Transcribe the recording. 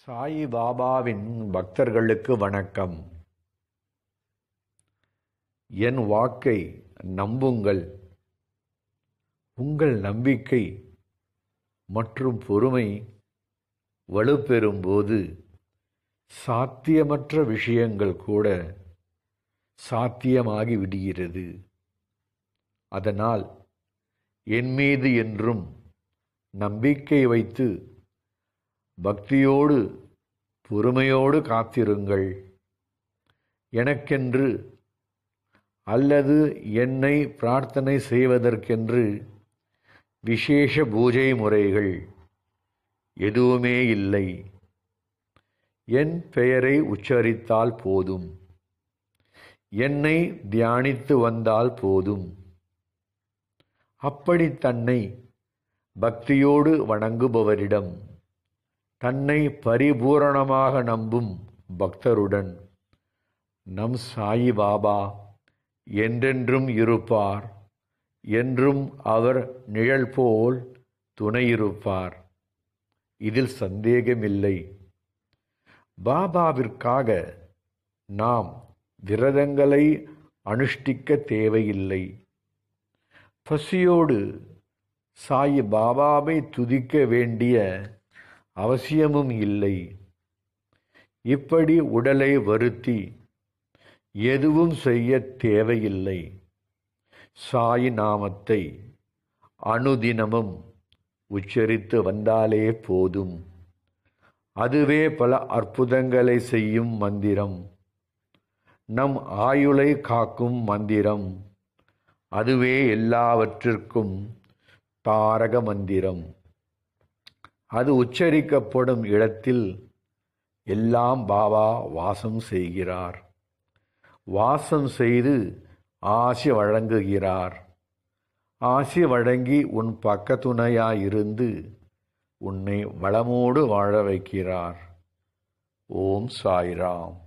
சாயி பாபாவின் பக்தர்களுக்கு வணக்கம் என் வாக்கை நம்புங்கள் உங்கள் நம்பிக்கை மற்றும் பொறுமை வலுப்பெறும்போது சாத்தியமற்ற விஷயங்கள் கூட சாத்தியமாகி விடுகிறது அதனால் என் மீது என்றும் நம்பிக்கை வைத்து பக்தியோடு பொறுமையோடு காத்திருங்கள் எனக்கென்று அல்லது என்னை பிரார்த்தனை செய்வதற்கென்று விசேஷ பூஜை முறைகள் எதுவுமே இல்லை என் பெயரை உச்சரித்தால் போதும் என்னை தியானித்து வந்தால் போதும் அப்படி தன்னை பக்தியோடு வணங்குபவரிடம் தன்னை பரிபூரணமாக நம்பும் பக்தருடன் நம் சாயி பாபா என்றென்றும் இருப்பார் என்றும் அவர் நிழல் போல் துணையிருப்பார் இதில் சந்தேகமில்லை பாபாவிற்காக நாம் விரதங்களை அனுஷ்டிக்க தேவையில்லை பசியோடு சாயி பாபாவை துதிக்க வேண்டிய அவசியமும் இல்லை இப்படி உடலை வருத்தி எதுவும் செய்ய தேவையில்லை சாய் நாமத்தை அனுதினமும் உச்சரித்து வந்தாலே போதும் அதுவே பல அற்புதங்களை செய்யும் மந்திரம் நம் ஆயுளை காக்கும் மந்திரம் அதுவே எல்லாவற்றிற்கும் தாரக மந்திரம் அது உச்சரிக்கப்படும் இடத்தில் எல்லாம் பாபா வாசம் செய்கிறார் வாசம் செய்து ஆசி வழங்குகிறார் ஆசி வழங்கி உன் பக்கத்துணையாயிருந்து உன்னை வளமோடு வாழ வைக்கிறார் ஓம் சாய்ராம்